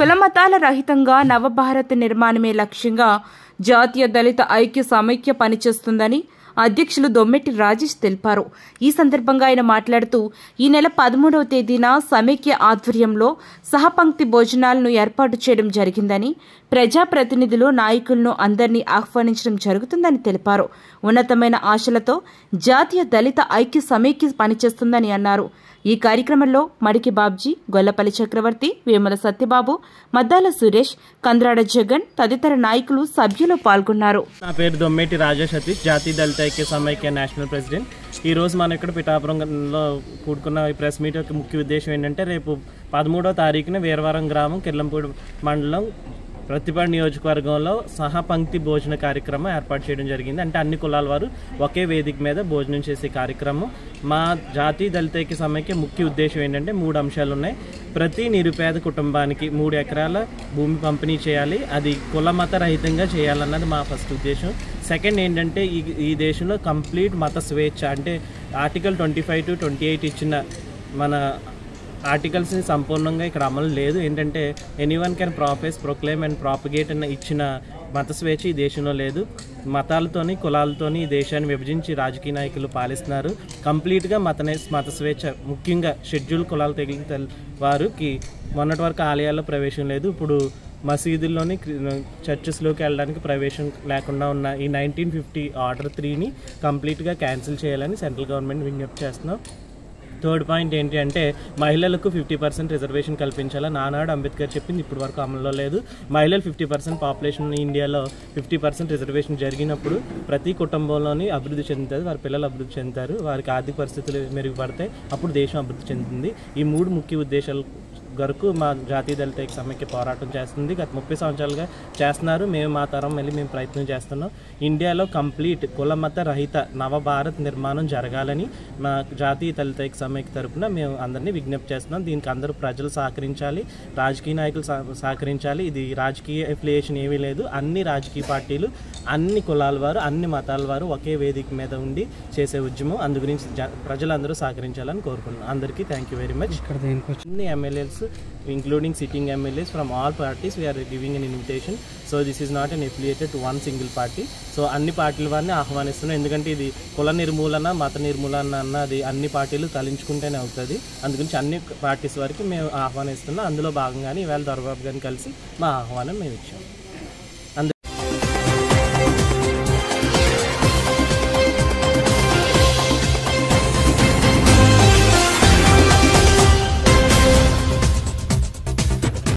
కులమతాల రహితంగా నవభారత్ నిర్మాణమే లక్ష్యంగా జాతీయ దళిత ఐక్య సమైక్య పనిచేస్తుందని అధ్యక్షులు దొమ్మెట్టి రాజేష్ తెలిపారు ఈ సందర్భంగా ఆయన మాట్లాడుతూ ఈ నెల పదమూడవ తేదీన సమైక్య ఆధ్వర్యంలో సహపంక్తి భోజనాలను ఏర్పాటు చేయడం జరిగిందని ప్రజాప్రతినిధులు నాయకులను అందరినీ ఆహ్వానించడం జరుగుతుందని తెలిపారు ఉన్నతమైన ఆశలతో జాతీయ దళిత ఐక్య సమైక్య పనిచేస్తుందని అన్నారు ఈ కార్యక్రమంలో మడికి బాబ్జీ గొల్లపల్లి చక్రవర్తి వేముల సత్యబాబు మద్దాల సురేష్ కంద్రాడ జగన్ తదితర నాయకులు సభ్యులు పాల్గొన్నారు నా పేరు దొమ్మేటి రాజేష్ సతీష్ జాతీయ దళిత ఐక్య సమైక్య నేషనల్ ప్రెసిడెంట్ ఈ రోజు మనం ఇక్కడ పిఠాపురంలో కూడుకున్న ఈ ప్రెస్ మీట్ యొక్క ముఖ్య ఉద్దేశం ఏంటంటే రేపు పదమూడో తారీఖున వీరవరం గ్రామం కిర్లంపూడి మండలం ప్రతిపాడు నియోజకవర్గంలో సహపంక్తి భోజన కార్యక్రమం ఏర్పాటు చేయడం జరిగింది అంటే అన్ని కులాల వారు ఒకే వేదిక మీద భోజనం చేసే కార్యక్రమం మా జాతీయ దళిత ఐక్య సమైక్య ముఖ్య ఉద్దేశం ఏంటంటే మూడు అంశాలు ఉన్నాయి ప్రతి నిరుపేద కుటుంబానికి మూడు ఎకరాల భూమి పంపిణీ చేయాలి అది కుల మత రహితంగా చేయాలన్నది మా ఫస్ట్ ఉద్దేశం సెకండ్ ఏంటంటే ఈ ఈ దేశంలో కంప్లీట్ మత స్వేచ్ఛ అంటే article twenty five to twenty eight ఇచ్చిన మన ఆర్టికల్స్ని సంపూర్ణంగా ఇక్కడ అమలు లేదు ఏంటంటే any one can profess proclaim and propagate అన్న ఇచ్చిన మత స్వేచ్ఛ ఈ దేశంలో లేదు మతాలతోని కులాలతోని ఈ దేశాన్ని విభజించి రాజకీయ నాయకులు పాలిస్తున్నారు కంప్లీట్గా మత మత స్వేచ్ఛ ముఖ్యంగా షెడ్యూల్ కులాలు తగిలిన వారికి మొన్నటి వరకు ఆలయాల్లో ప్రవేశం లేదు ఇప్పుడు మసీదుల్లోని చర్చెస్లోకి వెళ్ళడానికి ప్రవేశం లేకుండా ఉన్న ఈ నైన్టీన్ ఫిఫ్టీ ఆర్డర్ త్రీని కంప్లీట్గా క్యాన్సిల్ చేయాలని సెంట్రల్ గవర్నమెంట్ విజ్ఞప్తి చేస్తున్నాం థర్డ్ పాయింట్ ఏంటి అంటే మహిళలకు ఫిఫ్టీ పర్సెంట్ రిజర్వేషన్ కల్పించాలని నానాడు అంబేద్కర్ చెప్పింది ఇప్పటి వరకు అమల్లో లేదు మహిళలు ఫిఫ్టీ పర్సెంట్ పాపులేషన్ ఇండియాలో ఫిఫ్టీ పర్సెంట్ రిజర్వేషన్ జరిగినప్పుడు ప్రతి కుటుంబంలోని అభివృద్ధి చెందుతుంది వారి పిల్లలు అభివృద్ధి చెందుతారు వారికి ఆర్థిక పరిస్థితులు మెరుగుపడతాయి అప్పుడు దేశం అభివృద్ధి చెందుతుంది ఈ మూడు ముఖ్య ఉద్దేశాలు వరకు మా జాతీయ దళిత ఐక్య సమైక్య పోరాటం చేస్తుంది గత ముప్పై సంవత్సరాలుగా చేస్తున్నారు మేము మా తరం వెళ్ళి మేము ప్రయత్నం చేస్తున్నాం ఇండియాలో కంప్లీట్ కులమత రహిత నవభారత్ నిర్మాణం జరగాలని మా జాతీయ దళిత ఐక్య సమైక్య తరపున మేము అందరినీ విజ్ఞప్తి చేస్తున్నాం దీనికి అందరూ ప్రజలు సహకరించాలి రాజకీయ నాయకులు సహ- సహకరించాలి ఇది రాజకీయ ఎఫిలియేషన్ ఏమీ లేదు అన్ని రాజకీయ పార్టీలు అన్ని కులాల వారు అన్ని మతాల వారు ఒకే వేదిక మీద ఉండి చేసే ఉద్యమం అందు గురించి జ- ప్రజలందరూ సహకరించాలని కోరుకుంటున్నాం అందరికీ థ్యాంక్ యూ వెరీ మచ్ అన్ని MLAs including sitting MLAs from all parties we're giving an invitation so this is not an affiliated to one single party so అన్ని పార్టీల వారిని ఆహ్వానిస్తున్నాం ఎందుకంటే ఇది కుల నిర్మూలన మత నిర్మూలన అన్నది అన్ని పార్టీలు తలించుకుంటేనే అవుతుంది అందుగురించి అన్ని పార్టీస్ వారికి మేము ఆహ్వానిస్తున్నాం అందులో భాగంగానే ఈవేళ దొరబాబు గారిని కలిసి మా ఆహ్వానం మేము ఇచ్చాం